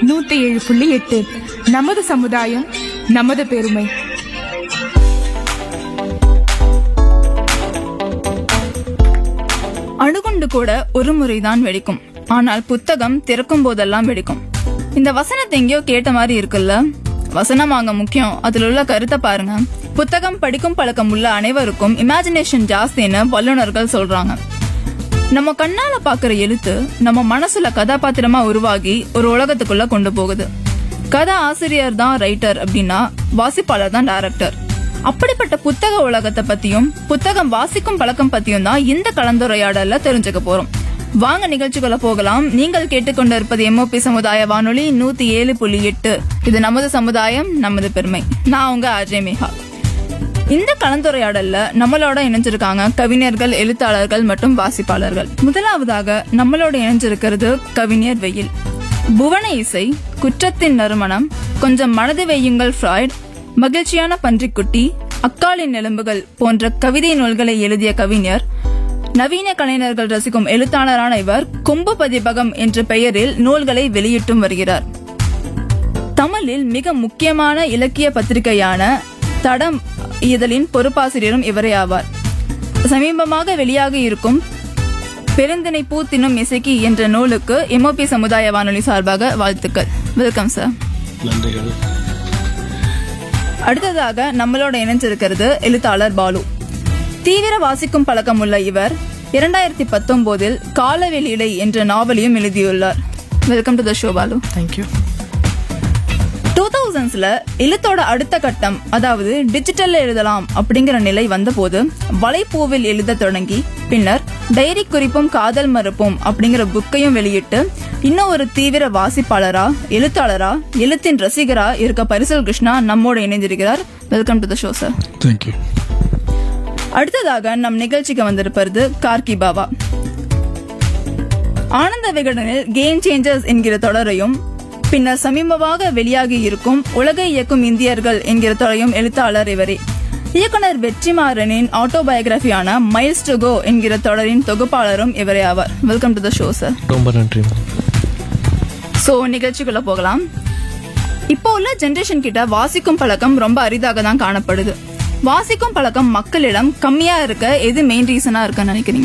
நூத்தி ஏழு புள்ளி எட்டு நமது சமுதாயம் நமது பெருமை அணுகுண்டு கூட ஒரு முறைதான் வெடிக்கும் ஆனால் புத்தகம் திறக்கும் போதெல்லாம் வெடிக்கும் இந்த வசனத்தை எங்கேயோ கேட்ட மாதிரி இருக்குல்ல வசனம் வாங்க முக்கியம் அதுல உள்ள கருத்தை பாருங்க புத்தகம் படிக்கும் பழக்கம் உள்ள அனைவருக்கும் இமேஜினேஷன் ஜாஸ்தின்னு வல்லுநர்கள் சொல்றாங்க நம்ம கண்ணால பாக்குற எழுத்து நம்ம மனசுல கதாபாத்திரமா உருவாகி ஒரு உலகத்துக்குள்ள கொண்டு போகுது கதை ஆசிரியர் தான் ரைட்டர் அப்படின்னா வாசிப்பாளர் தான் டைரக்டர் அப்படிப்பட்ட புத்தக உலகத்தை பத்தியும் புத்தகம் வாசிக்கும் பழக்கம் பத்தியும் தான் இந்த கலந்துரையாடல்ல தெரிஞ்சுக்க போறோம் வாங்க நிகழ்ச்சிக்குள்ள போகலாம் நீங்கள் கேட்டுக்கொண்டிருப்பது எம்ஓபி சமுதாய வானொலி நூத்தி ஏழு புள்ளி எட்டு இது நமது சமுதாயம் நமது பெருமை நான் உங்க அஜய் மேகா இந்த கலந்துரையாடல்ல நம்மளோட இணைஞ்சிருக்காங்க கவிஞர்கள் எழுத்தாளர்கள் மற்றும் வாசிப்பாளர்கள் முதலாவதாக நம்மளோட இணைஞ்சிருக்கிறது கவிஞர் வெயில் புவன இசை குற்றத்தின் நறுமணம் கொஞ்சம் மனது வையுங்கள் ஃப்ராய்ட் மகிழ்ச்சியான பன்றிக்குட்டி அக்காலின் எலும்புகள் போன்ற கவிதை நூல்களை எழுதிய கவிஞர் நவீன கலைஞர்கள் ரசிக்கும் எழுத்தாளரான இவர் கொம்பு பதிப்பகம் என்ற பெயரில் நூல்களை வெளியிட்டும் வருகிறார் தமிழில் மிக முக்கியமான இலக்கிய பத்திரிகையான தடம் இதழின் பொறுப்பாசிரியரும் இவரே ஆவார் சமீபமாக வெளியாக இருக்கும் பெருந்தினை பூ தின்னும் இசைக்கு என்ற நூலுக்கு எம்ஓபி சமுதாய வானொலி சார்பாக வாழ்த்துக்கள் வெல்கம் சார் நன்றிகள் அடுத்ததாக நம்மளோட இணைஞ்சிருக்கிறது எழுத்தாளர் பாலு தீவிர வாசிக்கும் பழக்கம் உள்ள இவர் இரண்டாயிரத்தி பத்தொன்பதில் காலவெளியிடை என்ற நாவலையும் எழுதியுள்ளார் welcome to the show Balu thank you two தௌசண்ட்ஸ்ல எழுத்தோட அடுத்த கட்டம் அதாவது டிஜிட்டல்ல எழுதலாம் அப்படிங்கிற நிலை வந்தபோது வலைப்பூவில் எழுத தொடங்கி பின்னர் டைரி குறிப்பும் காதல் மறுப்பும் அப்படிங்கிற புக்கையும் வெளியிட்டு இன்னும் ஒரு தீவிர வாசிப்பாளரா எழுத்தாளரா எழுத்தின் ரசிகரா இருக்க பரிசல் கிருஷ்ணா நம்மோட இணைந்திருக்கிறார் welcome to the show sir thank you அடுத்ததாக நம் நிகழ்ச்சிக்கு வந்திருப்பது கார்கி பாபா ஆனந்த விகடனில் கேம் சேஞ்சர்ஸ் என்கிற தொடரையும் பின்னர் சமீபமாக வெளியாகி இருக்கும் உலகை இயக்கும் இந்தியர்கள் என்கிற தொடரையும் எழுத்தாளர் இவரே இயக்குனர் வெற்றிமாறனின் ஆட்டோபயோகிராஃபியான மைல்ஸ் டு கோ என்கிற தொடரின் தொகுப்பாளரும் இவரே ஆவார் welcome to the show sir ரொம்ப நன்றி சோ நிகழ்ச்சிக்குள்ள போகலாம் இப்போ உள்ள ஜெனரேஷன் கிட்ட வாசிக்கும் பழக்கம் ரொம்ப அரிதாக தான் காணப்படுது வாசிக்கும் பழக்கம் மக்களிடம் கம்மியா இருக்க எது மெயின் ரீசனா இருக்குன்னு நினைக்கிறீங்க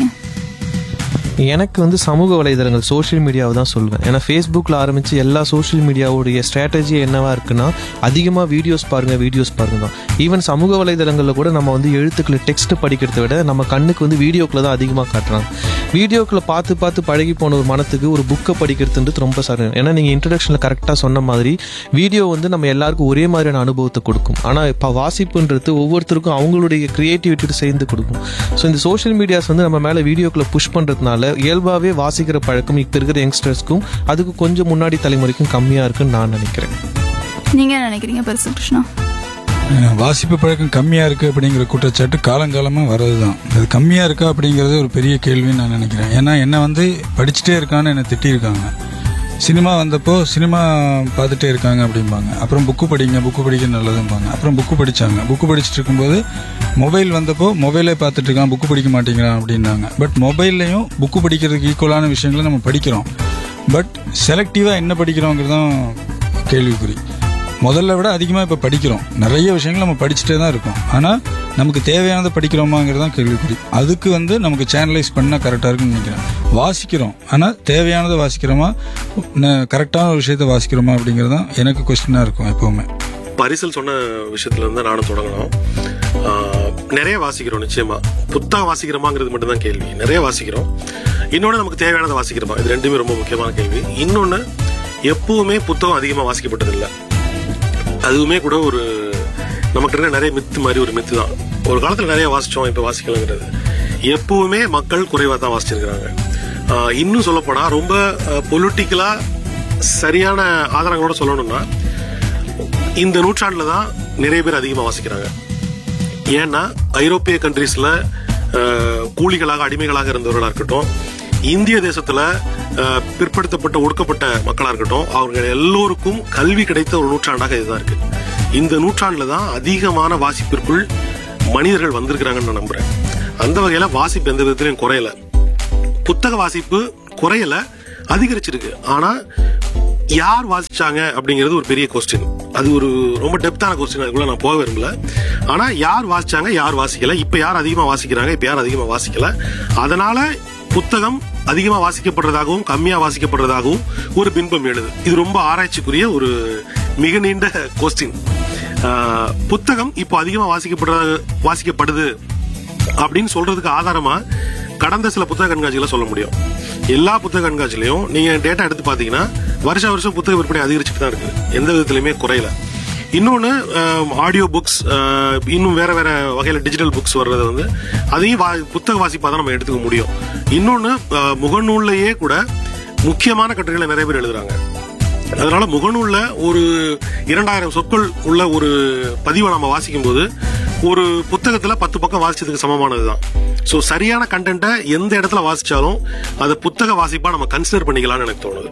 எனக்கு வந்து சமூக வலைதளங்கள் சோஷியல் மீடியாவை தான் சொல்லுவேன் ஏன்னா ஃபேஸ்புக்கில் ஆரம்பித்து எல்லா சோஷியல் மீடியாவுடைய ஸ்ட்ராட்டஜி என்னவா இருக்குன்னா அதிகமாக வீடியோஸ் பாருங்க வீடியோஸ் பாருங்க தான் ஈவன் சமூக வலைதளங்களில் கூட நம்ம வந்து எழுத்துக்களை டெக்ஸ்ட் படிக்கிறத விட நம்ம கண்ணுக்கு வந்து வீடியோக்களை தான் அதிகமாக காட்டுறாங்க வீடியோக்களை பார்த்து பார்த்து பழகி போன ஒரு மனத்துக்கு ஒரு புக்கை படிக்கிறதுன்றது ரொம்ப சரி ஏன்னா நீங்கள் இன்ட்ரடக்ஷனில் கரெக்டாக சொன்ன மாதிரி வீடியோ வந்து நம்ம எல்லாருக்கும் ஒரே மாதிரியான அனுபவத்தை கொடுக்கும் ஆனால் இப்போ வாசிப்புன்றது ஒவ்வொருத்தருக்கும் அவங்களுடைய கிரியேட்டிவிட்டி சேர்ந்து கொடுக்கும் ஸோ இந்த சோஷியல் மீடியாஸ் வந்து நம்ம மேலே வீடியோக்களை புஷ் பண்ணுறதுனால இயல்பாகவே வாசிக்கிற பழக்கம் இப்போ இருக்கிற யங்ஸ்டர்ஸ்க்கும் அதுக்கு கொஞ்சம் முன்னாடி தலைமுறைக்கும் கம்மியாக இருக்குன்னு நான் நினைக்கிறேன் நீங்க என்ன நினைக்கிறீங்க பரிசு கிருஷ்ணா அஹ் வாசிப்பு பழக்கம் கம்மியா இருக்கு அப்படிங்கிற குற்றச்சாட்டு காலங்காலமா வர்றதுதான் அது கம்மியா இருக்கா அப்படிங்கிறது ஒரு பெரிய கேள்வின்னு நான் நினைக்கிறேன் ஏன்னா என்ன வந்து படிச்சுட்டே இருக்கான்னு என்னை திட்டியிருக்காங்க சினிமா வந்தப்போ சினிமா பார்த்துட்டே இருக்காங்க அப்படிம்பாங்க அப்புறம் புக்கு படிங்க புக்கு படிக்க நல்லதும்பாங்க அப்புறம் புக்கு படிச்சாங்க புக்கு படிச்சுட்டு இருக்கும்போது மொபைல் வந்தப்போ மொபைலே பார்த்துட்டு இருக்கான் புக்கு படிக்க மாட்டேங்கிறான் அப்படின்னாங்க பட் மொபைல்லையும் புக்கு படிக்கிறதுக்கு ஈக்குவலான விஷயங்களை நம்ம படிக்கிறோம் பட் செலக்டிவாக என்ன படிக்கிறோங்கிறது தான் கேள்விக்குறி முதல்ல விட அதிகமாக இப்போ படிக்கிறோம் நிறைய விஷயங்கள் நம்ம படிச்சுட்டே தான் இருக்கோம் ஆனால் நமக்கு தேவையானதை படிக்கிறோமாங்கிறது தான் கேள்விக்குறி அதுக்கு வந்து நமக்கு சேனலைஸ் பண்ணால் கரெக்டாக இருக்குன்னு நினைக்கிறேன் வாசிக்கிறோம் ஆனால் தேவையானதை வாசிக்கிறோமா கரெக்டான ஒரு விஷயத்த வாசிக்கிறோமா அப்படிங்கிறது தான் எனக்கு கொஸ்டினாக இருக்கும் எப்போவுமே பரிசல் சொன்ன விஷயத்துல இருந்து நானும் தொடங்கணும் ஆஹ், நிறைய வாசிக்கிறோம் நிச்சயமா புத்தகம் வாசிக்கிறோமாங்கிறது மட்டும்தான் கேள்வி நிறைய வாசிக்கிறோம் இன்னொன்று நமக்கு தேவையானதை வாசிக்கிறோமா இது ரெண்டுமே ரொம்ப முக்கியமான கேள்வி இன்னொன்று எப்பவுமே புத்தகம் அதிகமாக வாசிக்கப்பட்டதில்லை அதுவுமே கூட ஒரு நமக்கு இருக்கிற நிறைய மித்து மாதிரி ஒரு மித்து தான் ஒரு காலத்தில் நிறைய வாசிச்சோம் இப்போ வாசிக்கலங்கிறது எப்பவுமே மக்கள் குறைவாக தான் வாசிச்சிருக்கிறாங்க ஆஹ், இன்னும் சொல்லப்போனால் ரொம்ப பொலிட்டிக்கலாக சரியான ஆதாரங்களோட சொல்லணும்னா இந்த நூற்றாண்டுல தான் நிறைய பேர் அதிகமாக வாசிக்கிறாங்க ஏன்னா ஐரோப்பிய கண்ட்ரீஸ்ல கூலிகளாக அடிமைகளாக இருந்தவர்களா இருக்கட்டும் இந்திய தேசத்துல அஹ், பிற்படுத்தப்பட்ட ஒடுக்கப்பட்ட மக்களா இருக்கட்டும் அவர்கள் எல்லோருக்கும் கல்வி கிடைத்த ஒரு நூற்றாண்டாக இதுதான் இருக்கு இந்த நூற்றாண்டுல தான் அதிகமான வாசிப்பிற்குள் மனிதர்கள் வந்திருக்கிறாங்கன்னு நான் நம்புறேன் அந்த வகையில வாசிப்பு எந்த விதத்திலையும் குறையல புத்தக வாசிப்பு குறையல அதிகரிச்சிருக்கு ஆனா யார் வாசிச்சாங்க அப்படிங்கிறது ஒரு பெரிய கொஸ்டின் அது ஒரு ரொம்ப டெப்தான கொஸ்டின் அதுக்குள்ள நான் போக விரும்பல ஆனா யார் வாசிச்சாங்க யார் வாசிக்கல இப்ப யார் அதிகமா வாசிக்கிறாங்க இப்ப யார் அதிகமா வாசிக்கல அதனால புத்தகம் அதிகமா வாசிக்கப்படுறதாகவும் கம்மியா வாசிக்கப்படுறதாகவும் ஒரு பின்பம் எழுது இது ரொம்ப ஆராய்ச்சிக்குரிய ஒரு மிக நீண்ட கொஸ்டின் புத்தகம் இப்போ அதிகமா வாசிக்கப்படுற வாசிக்கப்படுது அப்படின்னு சொல்றதுக்கு ஆதாரமா கடந்த சில புத்தக கண்காட்சிகளை சொல்ல முடியும் எல்லா புத்தக கண்காட்சியிலையும் நீங்க டேட்டா எடுத்து பாத்தீங்கன்னா வருஷ வருஷம் புத்தக விற்பனை அதிகரிச்சுட்டு தான் இருக்கு எந்த விதத்திலுமே குறையல இன்னொன்று ஆடியோ புக்ஸ் இன்னும் வேற வேற வகையில் டிஜிட்டல் புக்ஸ் வர்றது வந்து அதையும் வா புத்தக வாசிப்பாக தான் நம்ம எடுத்துக்க முடியும் இன்னொன்று முகநூல்லையே கூட முக்கியமான கட்டுரைகளை நிறைய பேர் எழுதுறாங்க அதனால முகநூல்ல ஒரு இரண்டாயிரம் சொற்கள் உள்ள ஒரு பதிவை நம்ம வாசிக்கும் போது ஒரு புத்தகத்துல பத்து பக்கம் வாசிச்சதுக்கு சமமானதுதான் ஸோ சரியான கண்டென்ட்டை எந்த இடத்துல வாசிச்சாலும் அதை புத்தக வாசிப்பா நம்ம கன்சிடர் பண்ணிக்கலாம்னு எனக்கு தோணுது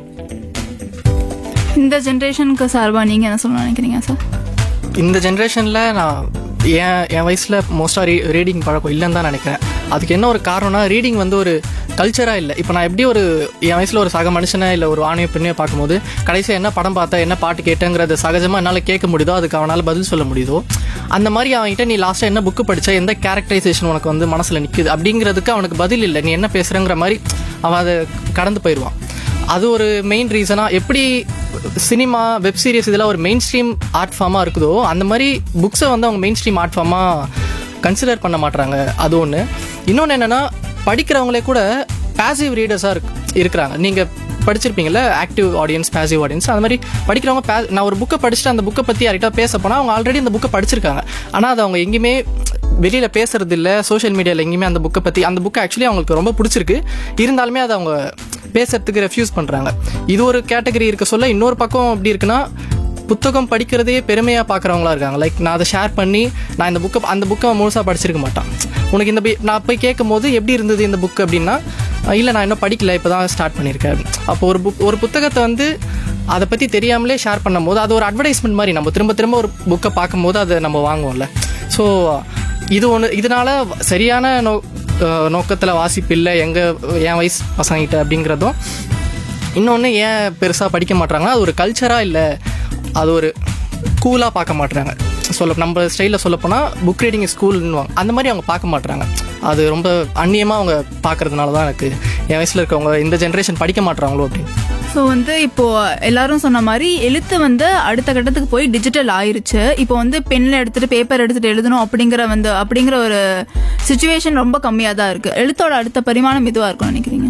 இந்த ஜென்ரேஷனுக்கு சார்பா நீங்க என்ன சொல்ல நினைக்கிறீங்க சார் இந்த ஜென்ரேஷனில் நான் என் என் வயசில் மோஸ்ட்டாக ரீ ரீடிங் பழக்கம் இல்லைன்னு தான் நினைக்கிறேன் அதுக்கு என்ன ஒரு காரணம்னா ரீடிங் வந்து ஒரு கல்ச்சராக இல்லை இப்போ நான் எப்படி ஒரு என் வயசில் ஒரு சக மனுஷனை இல்லை ஒரு ஆணைய பெண்ணையோ பார்க்கும்போது கடைசியாக என்ன படம் பார்த்தா என்ன பாட்டு கேட்டேங்கிறத சகஜமாக என்னால் கேட்க முடியுதோ அதுக்கு அவனால் பதில் சொல்ல முடியுதோ அந்த மாதிரி அவன்கிட்ட நீ லாஸ்ட்டாக என்ன புக்கு படிச்ச எந்த கேரக்டரைசேஷன் உனக்கு வந்து மனசில் நிற்குது அப்படிங்கிறதுக்கு அவனுக்கு பதில் இல்லை நீ என்ன பேசுகிறங்கிற மாதிரி அவன் அதை கடந்து போயிடுவான் அது ஒரு மெயின் ரீசனாக எப்படி சினிமா வெப் சீரிஸ் இதெல்லாம் ஒரு மெயின் ஸ்ட்ரீம் ஆர்ட் ஃபார்மாக இருக்குதோ அந்த மாதிரி புக்ஸை வந்து அவங்க மெயின் ஸ்ட்ரீம் ஆர்ட் ஃபார்மாக கன்சிடர் பண்ண மாட்றாங்க அது ஒன்று இன்னொன்று என்னென்னா படிக்கிறவங்களே கூட பாசிவ் ரீடர்ஸாக இருக்கு இருக்கிறாங்க நீங்கள் படிச்சிருப்பீங்கல்ல ஆக்டிவ் ஆடியன்ஸ் பாசிவ் ஆடியன்ஸ் அந்த மாதிரி படிக்கிறவங்க pa- நான் ஒரு புக்கை படிச்சுட்டு அந்த புக்கை பற்றி யார்கிட்ட பேச போனால் அவங்க ஆல்ரெடி அந்த புக்கை படிச்சிருக்காங்க ஆனால் அது அவங்க எங்கேயுமே வெளியில் பேசுறது இல்லை சோஷியல் மீடியாவில் எங்கேயுமே அந்த புக்கை பற்றி அந்த புக்கை ஆக்சுவலி அவங்களுக்கு ரொம்ப பிடிச்சிருக்கு இருந்தாலுமே அதை அவங்க பேசுறதுக்கு ரெஃப்யூஸ் பண்ணுறாங்க இது ஒரு கேட்டகரி இருக்க சொல்ல இன்னொரு பக்கம் எப்படி இருக்குன்னா புத்தகம் படிக்கிறதே பெருமையாக பார்க்குறவங்களா இருக்காங்க லைக் நான் அதை ஷேர் பண்ணி நான் இந்த புக்கை அந்த புக்கை முழுசாக படிச்சிருக்க மாட்டான் உனக்கு இந்த பி- நான் போய் கேட்கும் போது எப்படி இருந்தது இந்த புக் அப்படின்னா இல்லை நான் இன்னும் படிக்கல இப்போ தான் ஸ்டார்ட் பண்ணியிருக்கேன் அப்போ ஒரு புக் ஒரு புத்தகத்தை வந்து அதை பற்றி தெரியாமலே ஷேர் பண்ணும்போது அது ஒரு அட்வர்டைஸ்மெண்ட் மாதிரி நம்ம திரும்ப திரும்ப ஒரு புக்கை பார்க்கும்போது அதை நம்ம வாங்குவோம்ல ஸோ இது ஒன்று இதனால சரியான நோ நோக்கத்தில் வாசிப்பு இல்லை எங்கள் என் வயசு பசங்கிட்ட அப்படிங்கிறதும் இன்னொன்று ஏன் பெருசாக படிக்க மாட்றாங்கன்னா அது ஒரு கல்ச்சராக இல்லை அது ஒரு கூலாக பார்க்க மாட்றாங்க சொல்ல நம்ம ஸ்டைலில் சொல்லப்போனால் புக் ரீடிங் ஸ்கூல்னுவாங்க அந்த மாதிரி அவங்க பார்க்க மாட்றாங்க அது ரொம்ப அந்நியமாக அவங்க பார்க்கறதுனால தான் எனக்கு என் வயசில் இருக்கவங்க இந்த ஜென்ரேஷன் படிக்க மாட்றாங்களோ அப்படின்னு ஸோ வந்து இப்போ எல்லாரும் சொன்ன மாதிரி எழுத்து வந்து அடுத்த கட்டத்துக்கு போய் டிஜிட்டல் ஆயிருச்சு இப்போ வந்து பென்ல எடுத்துட்டு பேப்பர் எடுத்துட்டு எழுதணும் அப்படிங்கிற வந்து அப்படிங்கிற ஒரு சுச்சுவேஷன் ரொம்ப கம்மியாக தான் இருக்கு எழுத்தோட அடுத்த பரிமாணம் இதுவா இருக்கும்னு நினைக்கிறீங்க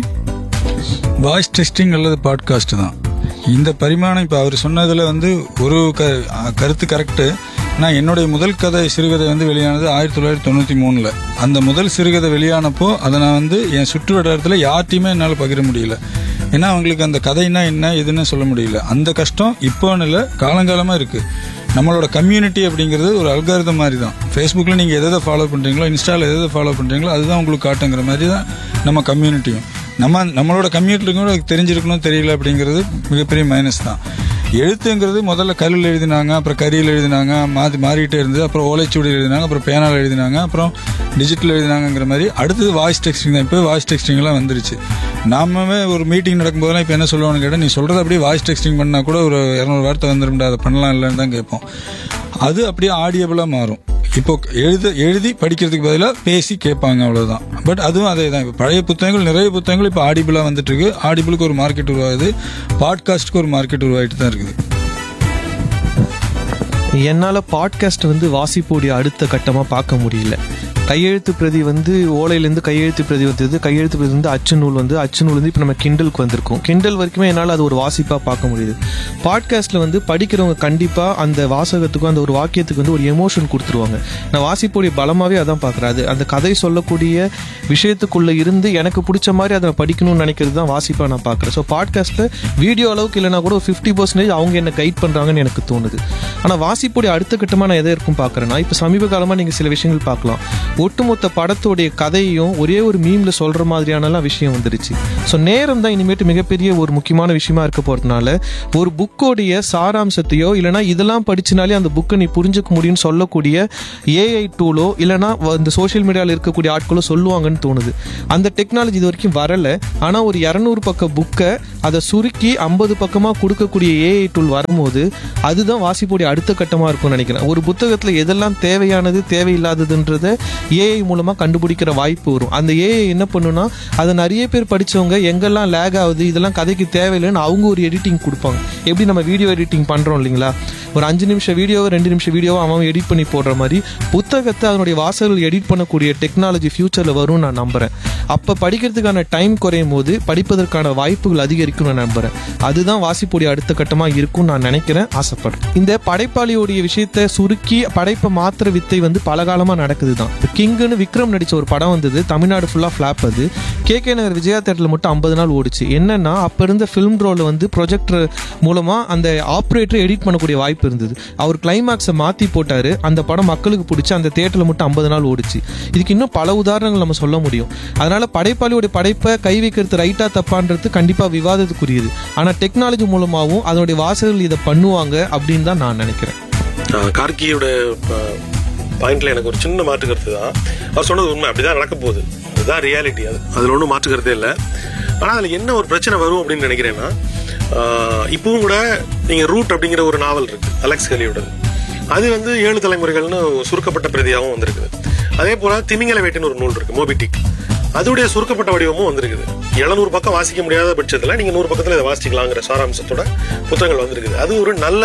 வாய்ஸ் டெஸ்டிங் அல்லது பாட்காஸ்ட் தான் இந்த பரிமாணம் இப்போ அவர் சொன்னதில் வந்து ஒரு க கருத்து கரெக்டு நான் என்னுடைய முதல் கதை சிறுகதை வந்து வெளியானது ஆயிரத்தி தொள்ளாயிரத்தி தொண்ணூற்றி மூணில் அந்த முதல் சிறுகதை வெளியானப்போ அதை நான் வந்து என் சுற்று வட்டாரத்தில் யார்ட்டையுமே என்னால் பகிர முடியல ஏன்னா அவங்களுக்கு அந்த கதைனா என்ன எதுன்னு சொல்ல முடியல அந்த கஷ்டம் இப்போன்னு இல்லை காலங்காலமாக இருக்குது நம்மளோட கம்யூனிட்டி அப்படிங்கிறது ஒரு அல்காரிதம் மாதிரி தான் ஃபேஸ்புக்கில் நீங்கள் எதை ஃபாலோ பண்ணுறீங்களோ இன்ஸ்டாவில் எதை ஃபாலோ பண்ணுறீங்களோ அதுதான் உங்களுக்கு காட்டுங்கிற மாதிரி தான் நம்ம கம்யூனிட்டியும் நம்ம நம்மளோட கம்யூனிட்டிக்கும் கூட தெரிஞ்சிருக்கணும் தெரியல அப்படிங்கிறது மிகப்பெரிய மைனஸ் தான் எழுத்துங்கிறது முதல்ல கல்லில் எழுதினாங்க அப்புறம் கரியில் எழுதினாங்க மாற்றி மாறிட்டே இருந்தது அப்புறம் ஓலைச்சுவடி எழுதினாங்க அப்புறம் பேனால் எழுதினாங்க அப்புறம் டிஜிட்டல் எழுதினாங்கிற மாதிரி அடுத்தது வாய்ஸ் டெக்ஸ்டிங் தான் இப்போ வாய்ஸ் டெக்ஸ்டிங்லாம் வந்துருச்சு நாமவே ஒரு மீட்டிங் நடக்கும்போதெல்லாம் இப்போ என்ன சொல்லுவான்னு கேட்டால் நீ சொல்கிறது அப்படியே வாய்ஸ் டெக்ஸ்டிங் பண்ணால் கூட ஒரு இரநூறு வார்த்தை வந்துரும்டா அதை பண்ணலாம் இல்லைன்னு தான் கேட்போம் அது அப்படியே ஆடியபிளாக மாறும் இப்போ எழுத எழுதி படிக்கிறதுக்கு பதிலாக பேசி கேட்பாங்க அவ்வளவுதான் பட் அதுவும் அதே தான் இப்போ பழைய புத்தகங்கள் நிறைய புத்தகங்கள் இப்போ ஆடிபிளாக வந்துட்டு இருக்கு ஆடிபிளுக்கு ஒரு மார்க்கெட் உருவாகுது பாட்காஸ்ட்டுக்கு ஒரு மார்க்கெட் உருவாகிட்டு தான் இருக்குது என்னால் பாட்காஸ்ட் வந்து வாசிப்போடைய அடுத்த கட்டமாக பார்க்க முடியல கையெழுத்து பிரதி வந்து ஓலையிலேருந்து கையெழுத்து பிரதி வந்தது கையெழுத்து பிரதி வந்து அச்சு நூல் வந்து அச்சு நூல் வந்து இப்போ நம்ம கிண்டலுக்கு வந்திருக்கோம் கிண்டல் வரைக்குமே என்னால் அது ஒரு வாசிப்பாக பார்க்க முடியுது பாட்காஸ்ட்டில் வந்து படிக்கிறவங்க கண்டிப்பாக அந்த வாசகத்துக்கும் அந்த ஒரு வாக்கியத்துக்கு வந்து ஒரு எமோஷன் கொடுத்துருவாங்க நான் வாசிப்போடைய பலமாகவே அதான் பார்க்குறேன் அது அந்த கதை சொல்லக்கூடிய விஷயத்துக்குள்ளே இருந்து எனக்கு பிடிச்ச மாதிரி அதை படிக்கணும்னு நினைக்கிறது தான் வாசிப்பாக நான் பார்க்குறேன் ஸோ பாட்காஸ்ட்டில் வீடியோ அளவுக்கு இல்லைனா கூட ஒரு ஃபிஃப்டி பர்சன்டேஜ் அவங்க என்ன கைட் பண்ணுறாங்கன்னு எனக்கு தோணுது ஆனால் வாசிப்புடைய அடுத்த கட்டமாக நான் எதை இருக்கும் பார்க்குறேன்னா இப்போ சமீப காலமாக நீங்கள் சில விஷயங்கள் பார்க்கலாம் ஒட்டுமொத்த படத்தோடைய கதையையும் ஒரே ஒரு மீம்ல சொல்ற மாதிரியானலாம் விஷயம் வந்துருச்சு ஸோ நேரம் தான் இனிமேட்டு மிகப்பெரிய ஒரு முக்கியமான விஷயமா இருக்க போறதுனால ஒரு புக்கோடைய சாராம்சத்தையோ இல்லைனா இதெல்லாம் படிச்சினாலே அந்த புக்கை நீ புரிஞ்சுக்க முடியும்னு சொல்லக்கூடிய ஏஐ டூலோ இல்லைனா இந்த சோஷியல் மீடியாவில் இருக்கக்கூடிய ஆட்களோ சொல்லுவாங்கன்னு தோணுது அந்த டெக்னாலஜி இது வரைக்கும் வரல ஆனா ஒரு இரநூறு பக்க புக்கை அதை சுருக்கி ஐம்பது பக்கமா கொடுக்கக்கூடிய ஏஐ டூல் வரும்போது அதுதான் வாசிப்புடைய அடுத்த கட்டமா இருக்கும்னு நினைக்கிறேன் ஒரு புத்தகத்துல எதெல்லாம் தேவையானது தேவையில்லாததுன்றத ஏஐ மூலமா கண்டுபிடிக்கிற வாய்ப்பு வரும் அந்த ஏஐ என்ன பண்ணுனா அதை நிறைய பேர் படிச்சவங்க எங்கெல்லாம் லேக் ஆகுது இதெல்லாம் கதைக்கு தேவையில்லைன்னு அவங்க ஒரு எடிட்டிங் கொடுப்பாங்க எப்படி நம்ம வீடியோ எடிட்டிங் பண்றோம் இல்லைங்களா ஒரு அஞ்சு நிமிஷம் வீடியோவை ரெண்டு நிமிஷம் வீடியோவை அவன் எடிட் பண்ணி போடுற மாதிரி புத்தகத்தை அதனுடைய வாசகர்கள் எடிட் பண்ணக்கூடிய டெக்னாலஜி ஃபியூச்சர்ல வரும்னு நான் நம்புறேன் அப்ப படிக்கிறதுக்கான டைம் குறையும் போது படிப்பதற்கான வாய்ப்புகள் அதிகரிக்கும் நான் நம்புறேன் அதுதான் வாசிப்புடைய அடுத்த கட்டமா இருக்கும் நான் நினைக்கிறேன் ஆசைப்படுறேன் இந்த படைப்பாளியோடைய விஷயத்தை சுருக்கி படைப்பை மாத்திர வித்தை வந்து பல காலமா நடக்குது தான் இப்போ கிங்குன்னு விக்ரம் நடிச்ச ஒரு படம் வந்தது தமிழ்நாடு ஃபுல்லா ஃபிளாப் அது கே கே நகர் விஜயா தேட்டரில் மட்டும் ஐம்பது நாள் ஓடிச்சு என்னன்னா அப்ப இருந்த ஃபிலிம் ரோல வந்து ப்ரொஜெக்டர் மூலமா அந்த ஆப்ரேட்டர் எடிட் பண்ணக்கூடிய வாய்ப்பு இருந்தது அவர் கிளைமாக்ஸை மாத்தி போட்டாரு அந்த படம் மக்களுக்கு பிடிச்சி அந்த தேட்டரில் மட்டும் ஐம்பது நாள் ஓடிச்சு இதுக்கு இன்னும் பல உதாரணங்கள் நம்ம சொல்ல முடியும் அதனால படைப்பாளியோட படைப்பை கை வைக்கிறது ரைட்டா தப்பான்றது கண்டிப்பா விவாதத்துக்குரியது ஆனா டெக்னாலஜி மூலமாவும் அதனுடைய வாசகர்கள் இதை பண்ணுவாங்க அப்படின்னு தான் நான் நினைக்கிறேன் ஆஹ் கார்கியோட பாயிண்ட்ல எனக்கு ஒரு சின்ன மாற்று கருத்து தான் அவர் சொன்னது உண்மை அப்படிதான் நடக்க போகுது அதுதான் ரியாலிட்டி அது அதில் ஒன்றும் மாற்று கருத்தே இல்லை ஆனால் அதில் என்ன ஒரு பிரச்சனை வரும் அப்படின்னு நினைக்கிறேன்னா ஆஹ் இப்பவும் கூட நீங்கள் ரூட் அப்படிங்கிற ஒரு நாவல் இருக்கு அலெக்ஸ் கலியோடது அது வந்து ஏழு தலைமுறைகள்னு சுருக்கப்பட்ட பிரதியாகவும் வந்திருக்குது அதே போல திமிங்கல வேட்டைன்னு ஒரு நூல் இருக்கு மோபிடிக் அதோடைய சுருக்கப்பட்ட வடிவமும் வந்திருக்குது எழுநூறு பக்கம் வாசிக்க முடியாத பட்சத்தில் நீங்கள் நூறு பக்கத்தில் இதை வாசிக்கலாங்கிற சாராம்சத்தோட புத்தகங்கள் வந்திருக்குது அது ஒரு நல்ல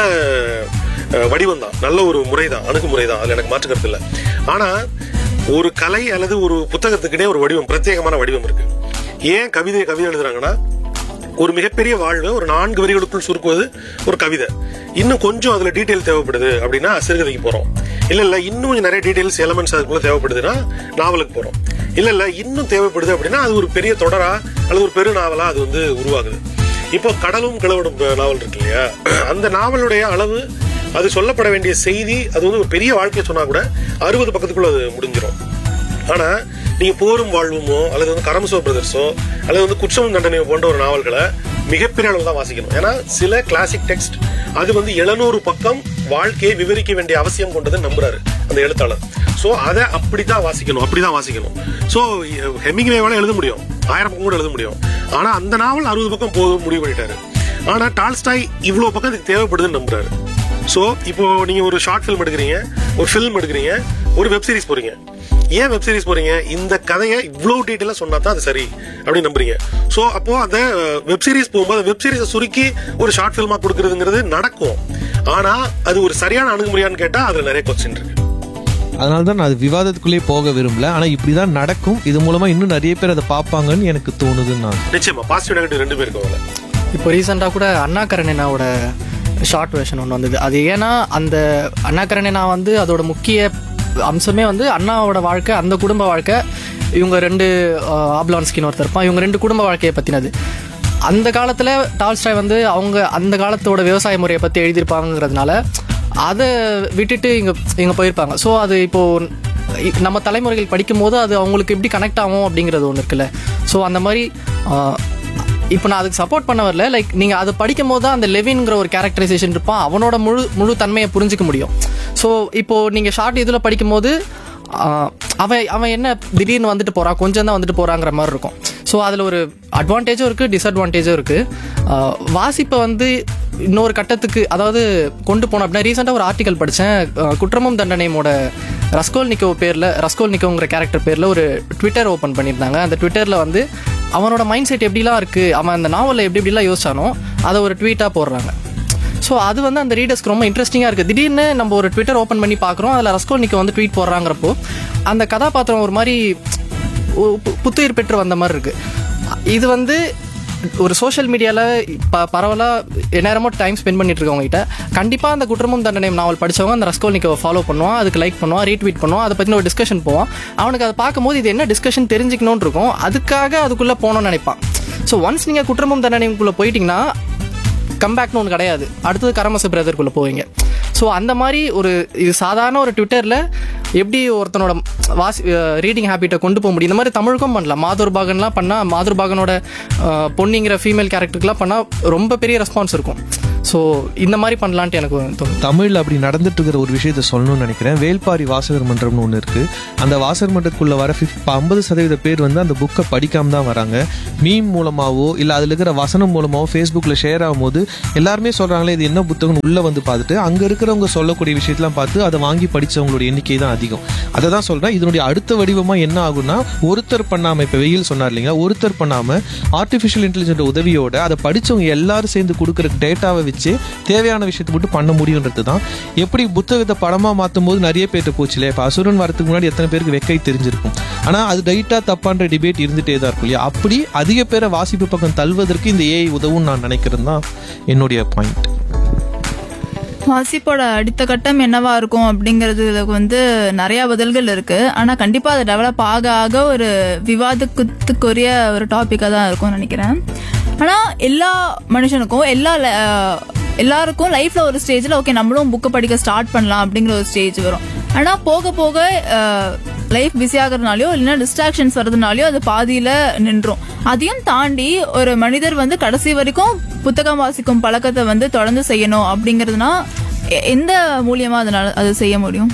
வடிவம் தான் நல்ல ஒரு முறை தான் அணுகுமுறை தான் அதில் எனக்கு மாற்று கருத்து இல்லை ஆனால் ஒரு கலை அல்லது ஒரு புத்தகத்துக்குனே ஒரு வடிவம் பிரத்யேகமான வடிவம் இருக்கு ஏன் கவிதை கவிதை எழுதுறாங்கன்னா ஒரு மிகப்பெரிய வாழ்வை ஒரு நான்கு வரிகளுக்குள் சுருக்குவது ஒரு கவிதை இன்னும் கொஞ்சம் அதுல டீடைல் தேவைப்படுது அப்படின்னா சிறுகதைக்கு போறோம் இல்ல இல்ல இன்னும் கொஞ்சம் நிறைய டீடைல்ஸ் எலமெண்ட்ஸ் அதுக்குள்ள தேவைப்படுதுன்னா நாவலுக்கு போறோம் இல்ல இல்ல இன்னும் தேவைப்படுது அப்படின்னா அது ஒரு பெரிய தொடரா அல்லது ஒரு பெரு நாவலா அது வந்து உருவாகுது இப்போ கடலும் கிளவிடும் நாவல் இருக்கு இல்லையா அந்த நாவலுடைய அளவு அது சொல்லப்பட வேண்டிய செய்தி அது வந்து ஒரு பெரிய வாழ்க்கையை சொன்னா கூட அறுபது பக்கத்துக்குள்ள அது முடிஞ்சிடும் ஆனா நீங்க போரும் வாழ்வுமோ அல்லது வந்து கரம்சோ பிரதர்ஸோ அல்லது வந்து குற்றமும் தண்டனையோ போன்ற ஒரு நாவல்களை மிகப்பெரிய அளவில் தான் வாசிக்கணும் ஏன்னா சில கிளாசிக் டெக்ஸ்ட் அது வந்து எழுநூறு பக்கம் வாழ்க்கையை விவரிக்க வேண்டிய அவசியம் கொண்டதை நம்புறாரு அந்த எழுத்தாளர் சோ அதை அப்படித்தான் வாசிக்கணும் அப்படிதான் வாசிக்கணும் சோ ஹெமிங்வேவால எழுத முடியும் ஆயிரம் பக்கம் கூட எழுத முடியும் ஆனா அந்த நாவல் அறுபது பக்கம் போதும் முடிவு பண்ணிட்டாரு ஆனா டால்ஸ்டாய் இவ்வளவு பக்கம் அதுக்கு தேவைப்படுதுன்னு நம்புறாரு ஸோ இப்போ நீங்க ஒரு ஷார்ட் ஃபிலிம் எடுக்கிறீங்க ஒரு ஃபிலிம் எடுக்கிறீங்க ஒரு வெப் சீரிஸ் போறீங்க ஏன் வெப் சீரிஸ் போறீங்க இந்த கதையை இவ்வளவு டீட்டெயிலாக சொன்னா தான் அது சரி அப்படின்னு நம்புறீங்க ஸோ அப்போ அந்த வெப் சீரிஸ் போகும்போது வெப் சீரிஸை சுருக்கி ஒரு ஷார்ட் ஃபிலிமா கொடுக்கறதுங்கிறது நடக்கும் ஆனா அது ஒரு சரியான அணுகுமுறையான்னு கேட்டா அதுல நிறைய கொஸ்டின் இருக்கு அதனால தான் நான் அது விவாதத்துக்குள்ளே போக விரும்பல ஆனா இப்படிதான் நடக்கும் இது மூலமா இன்னும் நிறைய பேர் அதை பார்ப்பாங்கன்னு எனக்கு தோணுதுன்னு நான் நிச்சயமா பாசிட்டிவ் நெகட்டிவ் ரெண்டு பேருக்கும் அதில் இப்போ ரீசெண்டாக கூட அண்ணா கரணினாவோட ஷார்ட் வெர்ஷன் ஒன்று வந்தது அது ஏன்னா அந்த அண்ணா கரணினா வந்து அதோட முக்கிய அம்சமே வந்து அண்ணாவோட வாழ்க்கை அந்த குடும்ப வாழ்க்கை இவங்க ரெண்டு ஆப்லான்ஸ்கின்னு ஒருத்தர் இருப்பான் இவங்க ரெண்டு குடும்ப வாழ்க்கையை பற்றினது அந்த காலத்தில் டால்ஸ்டாய் வந்து அவங்க அந்த காலத்தோட விவசாய முறையை பற்றி எழுதியிருப்பாங்கிறதுனால அதை விட்டுட்டு இங்கே இங்கே போயிருப்பாங்க ஸோ அது இப்போது நம்ம தலைமுறைகள் படிக்கும்போது அது அவங்களுக்கு எப்படி கனெக்ட் ஆகும் அப்படிங்கிறது ஒன்று இருக்குல்ல ஸோ அந்த மாதிரி ஆஹ், இப்போ நான் அதுக்கு சப்போர்ட் பண்ண வரல லைக் நீங்கள் அதை படிக்கும் போது தான் அந்த லெவின்ங்கிற ஒரு கேரக்டரைசேஷன் இருப்பான் அவனோட முழு முழு தன்மையை புரிஞ்சுக்க முடியும் ஸோ இப்போ நீங்கள் ஷார்ட் இதில் படிக்கும்போது ஆஹ், அவன் அவன் என்ன திடீர்னு வந்துட்டு போறான் கொஞ்சம் தான் வந்துட்டு போறாங்கிற மாதிரி இருக்கும் ஸோ அதில் ஒரு அட்வான்டேஜும் இருக்குது டிஸ்அட்வான்டேஜும் இருக்குது வாசிப்பை வந்து இன்னொரு கட்டத்துக்கு அதாவது கொண்டு போனோம் அப்படின்னா ரீசெண்டாக ஒரு ஆர்டிக்கல் படித்தேன் குற்றமும் தண்டனையோட ரஸ்கோல் நிக்கோ பேரில் ரஸ்கோல் நிக்கோங்கிற கேரக்டர் பேரில் ஒரு ட்விட்டர் ஓப்பன் பண்ணியிருந்தாங்க அந்த ட்விட்டரில் வந்து அவனோட மைண்ட் செட் எப்படிலாம் இருக்குது அவன் அந்த நாவலில் எப்படி எப்படிலாம் யோசிச்சானோ அதை ஒரு ட்வீட்டாக போடுறாங்க ஸோ அது வந்து அந்த ரீடர்ஸ்க்கு ரொம்ப இன்ட்ரெஸ்டிங்காக இருக்குது திடீர்னு நம்ம ஒரு ட்விட்டர் ஓப்பன் பண்ணி பார்க்குறோம் அதில் ரஸ்கோல் நிக்கோ வந்து ட்வீட் போடுறாங்கிறப்போ அந்த கதாபாத்திரம் ஒரு மாதிரி ஒ- பு- புத்துயிர் பெற்று வந்த மாதிரி இருக்கு இது வந்து ஒரு சோஷியல் மீடியாவில் ப பரவலாக நேரமும் டைம் ஸ்பெண்ட் பண்ணிட்டு இருக்கவங்க கிட்ட கண்டிப்பாக அந்த குற்றமும் தண்டனையும் நாவல் படிச்சவங்க அந்த ரஸ்கோல்னிக்கை ஃபாலோ பண்ணுவான் அதுக்கு லைக் பண்ணுவான் ரீட்வீட் பண்ணுவான் அதை பற்றின ஒரு டிஸ்கஷன் போவான் அவனுக்கு அதை பார்க்கும்போது இது என்ன டிஸ்கஷன் தெரிஞ்சுக்கணும்னு இருக்கும் அதுக்காக அதுக்குள்ளே போகணும்னு நினைப்பான் ஸோ ஒன்ஸ் நீங்கள் குற்றமும் தண்டனைக்குள்ளே போயிட்டீங்கன்னா கம்பேக்னு ஒன்று கிடையாது அடுத்தது கரமச பிரதர்க்குள்ளே போவீங்க ஸோ ஸோ அந்த மாதிரி ஒரு இது சாதாரண ஒரு ட்விட்டரில் எப்படி ஒருத்தனோட வாசி ரீடிங் ஹேபிட்டை கொண்டு போக முடியும் இந்த மாதிரி தமிழுக்கும் பண்ணலாம் மாதூர் பாகன்லாம் பண்ணால் மாதூர் பாகனோட அஹ், பொன்னிங்கிற ஃபீமேல் கேரக்டருக்குலாம் பண்ணால் ரொம்ப பெரிய ரெஸ்பான்ஸ் இருக்கும் ஸோ இந்த மாதிரி பண்ணலான்ட்டு எனக்கு தோணுது தமிழ்ல அப்படி நடந்துட்டு இருக்கிற ஒரு விஷயத்த சொல்லணும்னு நினைக்கிறேன் வேல்பாரி வாசகர் மன்றம்னு ஒன்று இருக்கு அந்த வாசகர் மன்றத்துக்குள்ள வர ஐம்பது சதவீத பேர் வந்து அந்த புக்கை படிக்காம தான் வராங்க மீம் மூலமாவோ இல்லை அதில் இருக்கிற வசனம் மூலமாவோ ஃபேஸ்புக்கில் ஷேர் ஆகும்போது எல்லாருமே சொல்றாங்களே இது என்ன புத்தகம் உள்ள வந்து பார்த்துட்டு அங்க இருக்கிறவங்க சொல்லக்கூடிய விஷயத்தெல்லாம் பார்த்து அதை வாங்கி படிச்சவங்களோட எண்ணிக்கை தான் அதிகம் அதை தான் சொல்றேன் இதனுடைய அடுத்த வடிவமா என்ன ஆகும்னா ஒருத்தர் பண்ணாம இப்ப வெயில் சொன்னார் இல்லைங்க ஒருத்தர் பண்ணாம ஆர்டிஃபிஷியல் இன்டெலிஜென்ட் உதவியோட அதை படிச்சவங்க எல்லாரும் சேர்ந்து கொடுக்குற டேட்டாவை வச்சு தேவையான விஷயத்தை மட்டும் பண்ண முடியுன்றது தான் எப்படி புத்தகத்தை படமா மாற்றும் போது நிறைய பேர்ட்ட போச்சு இல்லையா இப்போ அசுரன் வரதுக்கு முன்னாடி எத்தனை பேருக்கு வெக்கை தெரிஞ்சிருக்கும் ஆனா அது ரைட்டா தப்பான்ற டிபேட் இருந்துட்டே தான் இருக்கும் இல்லையா அப்படி அதிக பேரை வாசிப்பு பக்கம் தள்ளுவதற்கு இந்த ஏஐ உதவும் நான் நினைக்கிறது தான் என்னுடைய பாயிண்ட் வாசிப்போட அடுத்த கட்டம் என்னவா இருக்கும் அப்படிங்கிறதுல வந்து நிறைய பதில்கள் இருக்கு ஆனா கண்டிப்பா அது டெவலப் ஆக ஆக ஒரு விவாதத்துக்குரிய ஒரு டாபிக்கா தான் இருக்கும்னு நினைக்கிறேன் ஆனா எல்லா மனுஷனுக்கும் எல்லா ல- அஹ் எல்லாருக்கும் லைஃப்ல ஒரு ஸ்டேஜ்ல ஓகே நம்மளும் புக்கை படிக்க ஸ்டார்ட் பண்ணலாம் அப்படிங்கிற ஒரு ஸ்டேஜ் வரும் ஆனா போக போக லைஃப் பிஸி ஆகுறதுனாலயோ இல்லைன்னா டிஸ்ட்ராக்ஷன்ஸ் வர்றதுனாலயோ அது பாதியில நின்றும் அதையும் தாண்டி ஒரு மனிதர் வந்து கடைசி வரைக்கும் புத்தகம் வாசிக்கும் பழக்கத்தை வந்து தொடர்ந்து செய்யணும் அப்படிங்கிறதுனா எ- எந்த மூலியமா அதனால அது செய்ய முடியும்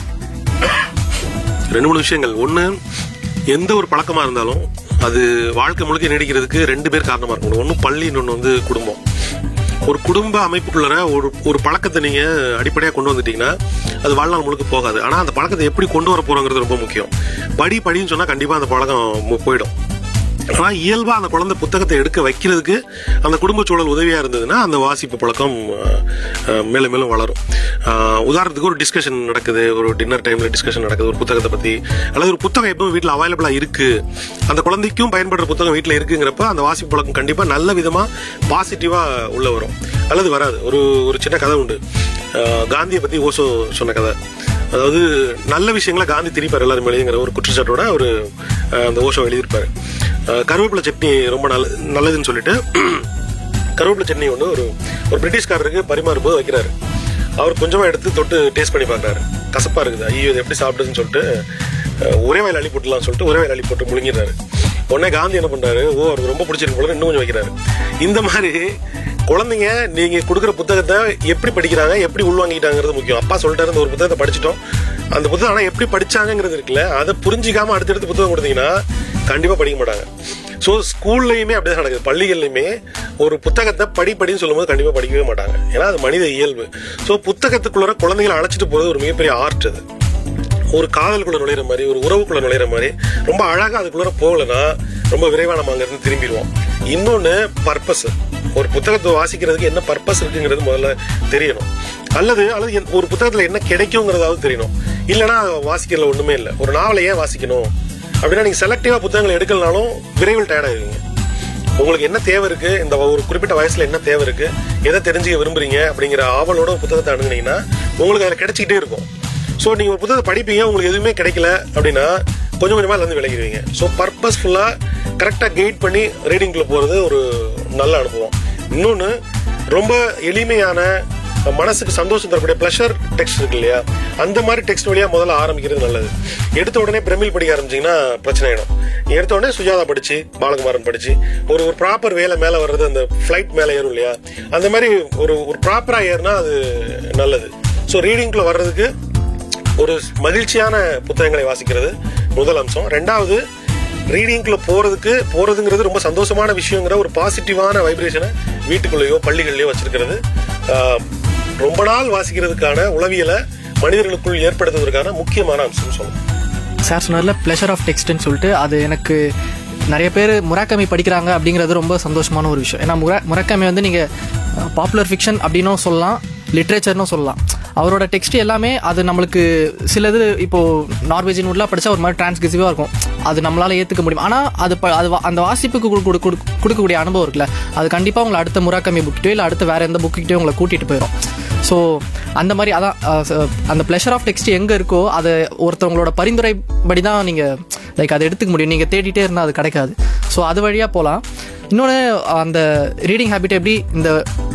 ரெண்டு மூணு விஷயங்கள் ஒன்று எந்த ஒரு பழக்கமாக இருந்தாலும் அது வாழ்க்கை முழுக்க நீடிக்கிறதுக்கு ரெண்டு பேர் காரணமாக இருக்கணும் ஒன்று பள்ளி இன்னொன்று வந்து குடும்பம் ஒரு குடும்ப அமைப்புக்குள்ளற ஒரு ஒரு பழக்கத்தை நீங்கள் அடிப்படையாக கொண்டு வந்துட்டீங்கன்னா அது வாழ்நாள் முழுக்க போகாது ஆனால் அந்த பழக்கத்தை எப்படி கொண்டு வர போகிறோங்கிறது ரொம்ப முக்கியம் படி படின்னு சொன்னால் கண்டிப்பாக அந்த பழக்கம் மு- போயிடும் ஆனால் இயல்பாக அந்த குழந்தை புத்தகத்தை எடுக்க வைக்கிறதுக்கு அந்த குடும்ப சூழல் உதவியாக இருந்ததுன்னா அந்த வாசிப்பு பழக்கம் அஹ், அஹ், மேலும் மேலும் வளரும் அஹ், உதாரணத்துக்கு ஒரு டிஸ்கஷன் நடக்குது ஒரு டின்னர் டைமில் டிஸ்கஷன் நடக்குது ஒரு புத்தகத்தை பற்றி அல்லது ஒரு புத்தகம் எப்பவும் வீட்டில் அவைலபிளாக இருக்குது அந்த குழந்தைக்கும் பயன்படுற புத்தகம் வீட்டில் இருக்குங்கிறப்ப அந்த வாசிப்பு பழக்கம் கண்டிப்பாக நல்ல விதமாக பாசிட்டிவாக உள்ள வரும் அல்லது வராது ஒரு ஒரு சின்ன கதை உண்டு அஹ், காந்தியை பற்றி ஓசோ சொன்ன கதை அதாவது நல்ல விஷயங்களை காந்தி திரிப்பார் எல்லாரும் மேலேங்கிற ஒரு குற்றச்சாட்டோட ஒரு அஹ், அந்த ஓஷோ எழுதியிருப்பாரு அஹ், கருவேப்பிலை சட்னி ரொம்ப நல்ல நல்லதுன்னு சொல்லிட்டு கருவேப்பிலை சட்னி ஒன்று ஒரு ஒரு பிரிட்டிஷ்காரருக்கு பரிமாறும் போது வைக்கிறாரு அவர் கொஞ்சமா எடுத்து தொட்டு டேஸ்ட் பண்ணி பார்க்கறாரு கசப்பா இருக்குது ஐயோ இது எப்படி சாப்பிடுதுன்னு சொல்லிட்டு அஹ், ஒரே வாயில் அள்ளி போட்டுலாம் சொல்லிட்டு ஒரே வாயில் அள்ளி போட்டு முழுங்கிடுறாரு உடனே காந்தி என்ன பண்றாரு ஓ அவருக்கு ரொம்ப பிடிச்சிருக்கு போல இன்னும் கொஞ்சம் வைக்கிறாரு இந்த மாதிரி குழந்தைங்க நீங்க கொடுக்குற புத்தகத்தை எப்படி படிக்கிறாங்க எப்படி உள்வாங்கிட்டாங்கிறது முக்கியம் அப்பா சொல்லிட்டாரு இந்த ஒரு புத்தகத்தை படிச்சிட்டோம் அந்த புத்தகம் ஆனா எப்படி படிச்சாங்கிறது இருக்குல்ல அதை புரிஞ்சிக்காம அடுத்தடுத்து புத்தகம் கொடுத்தீங்கன்னா கண்டிப்பா படிக்க மாட்டாங்க ஸோ ஸ்கூல்லையுமே அப்படிதான் நடக்குது பள்ளிகள்லையுமே ஒரு புத்தகத்தை படி படின்னு சொல்லும்போது கண்டிப்பா படிக்கவே மாட்டாங்க ஏன்னா அது மனித இயல்பு ஸோ புத்தகத்துக்குள்ள குழந்தைகளை அழைச்சிட்டு போறது ஒரு மிகப்பெரிய ஆர்ட் அது ஒரு காதலுக்குள்ள நுழையிற மாதிரி ஒரு உறவுக்குள்ள நுழையிற மாதிரி ரொம்ப அழகா அதுக்குள்ள போகலன்னா ரொம்ப விரைவா நம்ம அங்கிருந்து திரும்பிடுவோம் இன்னொன்னு பர்பஸ் ஒரு புத்தகத்தை வாசிக்கிறதுக்கு என்ன பர்பஸ் இருக்குங்கிறது முதல்ல தெரியணும் அல்லது அல்லது என்- ஒரு புத்தகத்துல என்ன கிடைக்குங்கிறதாவது தெரியணும் இல்லைன்னா வாசிக்கிறதுல ஒண்ணுமே இல்லை ஒரு நாவலை ஏன் வாசிக்கணும் அப்படின்னா நீங்க செலக்டிவா புத்தகங்களை எடுக்கலனாலும் விரைவில் டயர்ட் ஆயிருவீங்க உங்களுக்கு என்ன தேவை இருக்கு இந்த ஒரு குறிப்பிட்ட வயசுல என்ன தேவை இருக்கு எதை தெரிஞ்சுக்க விரும்புறீங்க அப்படிங்கிற ஆவலோட ஒரு புத்தகத்தை அணுகுனீங்கன்னா உங்களுக்கு அதில் கிடைச்சிக்கிட்டே இருக்கும் ஸோ நீங்க ஒரு புத்தகத்தை படிப்பீங்க உங்களுக்கு எதுவுமே கிடைக்கல அப்படின்னா கொஞ்சம் கொஞ்சமா அதுல இருந்து விலகிடுவீங்க ஸோ பர்பஸ்ஃபுல்லா கரெக்டாக கைட் பண்ணி ரீடிங்குள்ள போறது ஒரு நல்ல அனுபவம் இன்னொன்று ரொம்ப எளிமையான மனசுக்கு சந்தோஷம் தரக்கூடிய ப்ளஷர் டெக்ஸ்ட் இருக்கு இல்லையா அந்த மாதிரி டெக்ஸ்ட் வழியா முதல்ல ஆரம்பிக்கிறது நல்லது எடுத்த உடனே பிரமிழ் படிக்க ஆரம்பிச்சீங்கன்னா பிரச்சனை ஆயிடும் எடுத்த உடனே சுஜாதா படிச்சு பாலகுமாரன் படிச்சு ஒரு ஒரு ப்ராப்பர் வேலை மேல வர்றது அந்த ஃபிளைட் மேல ஏறும் இல்லையா அந்த மாதிரி ஒரு ஒரு ப்ராப்பரா ஏறினா அது நல்லது ஸோ ரீடிங்குள்ள வர்றதுக்கு ஒரு மகிழ்ச்சியான புத்தகங்களை வாசிக்கிறது முதல் அம்சம் ரெண்டாவது ரீடிங்குள்ள போறதுக்கு போறதுங்கிறது ரொம்ப சந்தோஷமான விஷயங்கிற ஒரு பாசிட்டிவான வைப்ரேஷனை வீட்டுக்குள்ளேயோ பள்ளிகள்லயோ வச்சிருக்கிறது ஆஹ், ரொம்ப நாள் வாசிக்கிறதுக்கான உளவியலை மனிதர்களுக்குள் ஏற்படுத்துவதற்கான முக்கியமான அம்சம் சொல்லணும் சார் சொன்னார்ல ப்ளஷர் ஆஃப் டெக்ஸ்ட்னு சொல்லிட்டு அது எனக்கு நிறைய பேர் முராக்கமி படிக்கிறாங்க அப்படிங்கிறது ரொம்ப சந்தோஷமான ஒரு விஷயம் ஏன்னா முரா முராக்கமி வந்து நீங்கள் பாப்புலர் ஃபிக்ஷன் அப்படின்னும் சொல்லலாம் லிட்ரேச்சர்னும் சொல்லலாம் அவரோட டெக்ஸ்ட் எல்லாமே அது நம்மளுக்கு சிலது இப்போ நார்வேஜின் உட்லாம் படிச்சா ஒரு மாதிரி டிரான்ஸ்கிரிசிவாக இருக்கும் அது நம்மளால ஏற்றுக்க முடியும் ஆனால் அது ப- அது வா- அந்த வாசிப்புக்கு கொடு- கொடு- கொடு- கொடுக்கக்கூடிய அனுபவம் இருக்குல்ல அது கண்டிப்பாக உங்களை அடுத்த முராக்கமி புக்கிட்டோ இல்லை அடுத்த வேற எந்த புக்கிட்டோ உங்களை கூட்டிகிட்டு போயிடும் ஸோ அந்த மாதிரி அதான் அஹ், ச- அந்த ப்ளஷர் ஆஃப் டெக்ஸ்ட் எங்கே இருக்கோ அதை ஒருத்தவங்களோட பரிந்துரைப்படி தான் நீங்கள் லைக் அதை எடுத்துக்க முடியும் நீங்கள் தேடிட்டே இருந்தால் அது கிடைக்காது ஸோ அது வழியாக போகலாம் இன்னொன்று அந்த ரீடிங் ஹேபிட் எப்படி இந்த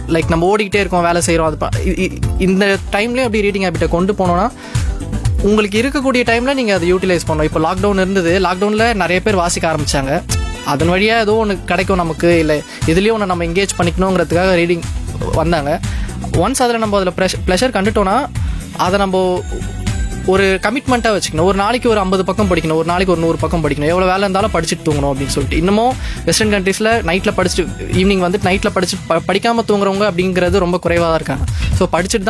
லைக் நம்ம ஓடிக்கிட்டே இருக்கோம் வேலை செய்கிறோம் அது ப- இ- இ- இந்த டைம்லேயும் அப்படி ரீடிங் ஹேபிட்டை கொண்டு போனோன்னா உங்களுக்கு இருக்கக்கூடிய டைமில் நீங்கள் அதை யூட்டிலைஸ் பண்ணணும் இப்போ லாக்டவுன் இருந்தது லாக்டவுனில் நிறைய பேர் வாசிக்க ஆரம்பிச்சாங்க அதன் வழியாக ஏதோ ஒன்று கிடைக்கும் நமக்கு இல்லை இதுலேயும் ஒன்று நம்ம எங்கேஜ் பண்ணிக்கணுங்கிறதுக்காக ரீடிங் வந்தாங்க ஒன்ஸ் அதில் நம்ம அதில் ப்ரெஷ் ப்ளஷர் கண்டுட்டோன்னா அதை நம்ம ஒரு கமிட்மெண்ட்டாக வச்சுக்கணும் ஒரு நாளைக்கு ஒரு ஐம்பது பக்கம் படிக்கணும் ஒரு நாளைக்கு ஒரு நூறு பக்கம் படிக்கணும் எவ்வளோ வேலை இருந்தாலும் படிச்சுட்டு தூங்கணும் அப்படின்னு சொல்லிட்டு இன்னமும் வெஸ்டர்ன் கண்ட்ரீஸில் நைட்டில் படிச்சுட்டு ஈவினிங் வந்துட்டு நைட்டில் படிச்சு ப படிக்காமல் தூங்குறவங்க அப்படிங்கிறது ரொம்ப குறைவாக தான் இருக்காங்க ஸோ படிச்சுட்டு தான்